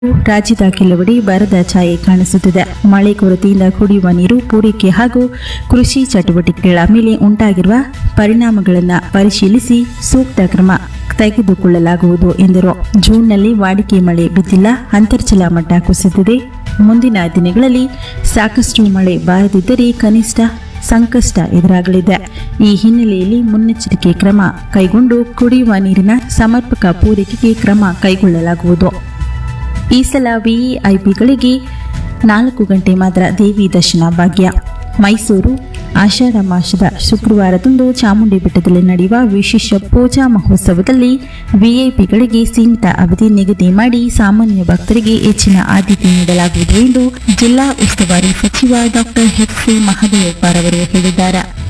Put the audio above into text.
ರಾಜ್ಯದ ಕೆಲವೆಡೆ ಬರದ ಛಾಯೆ ಕಾಣಿಸುತ್ತಿದೆ ಮಳೆ ಕೊರತೆಯಿಂದ ಕುಡಿಯುವ ನೀರು ಪೂರೈಕೆ ಹಾಗೂ ಕೃಷಿ ಚಟುವಟಿಕೆಗಳ ಮೇಲೆ ಉಂಟಾಗಿರುವ ಪರಿಣಾಮಗಳನ್ನು ಪರಿಶೀಲಿಸಿ ಸೂಕ್ತ ಕ್ರಮ ತೆಗೆದುಕೊಳ್ಳಲಾಗುವುದು ಎಂದರು ಜೂನ್ನಲ್ಲಿ ವಾಡಿಕೆ ಮಳೆ ಬಿದ್ದಿಲ್ಲ ಅಂತರ್ಜಲ ಮಟ್ಟ ಕುಸಿದಿದೆ ಮುಂದಿನ ದಿನಗಳಲ್ಲಿ ಸಾಕಷ್ಟು ಮಳೆ ಬಾರದಿದ್ದರೆ ಕನಿಷ್ಠ ಸಂಕಷ್ಟ ಎದುರಾಗಲಿದೆ ಈ ಹಿನ್ನೆಲೆಯಲ್ಲಿ ಮುನ್ನೆಚ್ಚರಿಕೆ ಕ್ರಮ ಕೈಗೊಂಡು ಕುಡಿಯುವ ನೀರಿನ ಸಮರ್ಪಕ ಪೂರೈಕೆಗೆ ಕ್ರಮ ಕೈಗೊಳ್ಳಲಾಗುವುದು ಈ ಸಲ ವಿಇಐಪಿಗಳಿಗೆ ನಾಲ್ಕು ಗಂಟೆ ಮಾತ್ರ ದೇವಿ ದರ್ಶನ ಭಾಗ್ಯ ಮೈಸೂರು ಆಷಾಢ ಮಾಸದ ಶುಕ್ರವಾರದಂದು ಚಾಮುಂಡಿ ಬೆಟ್ಟದಲ್ಲಿ ನಡೆಯುವ ವಿಶೇಷ ಪೂಜಾ ಮಹೋತ್ಸವದಲ್ಲಿ ವಿಐಪಿಗಳಿಗೆ ಸೀಮಿತ ಅವಧಿ ನಿಗದಿ ಮಾಡಿ ಸಾಮಾನ್ಯ ಭಕ್ತರಿಗೆ ಹೆಚ್ಚಿನ ಆದ್ಯತೆ ನೀಡಲಾಗುವುದು ಎಂದು ಜಿಲ್ಲಾ ಉಸ್ತುವಾರಿ ಸಚಿವ ಡಾಕ್ಟರ್ ಎಚ್ ಸಿ ಮಹದೇವಪ್ಪರವರು ಹೇಳಿದ್ದಾರೆ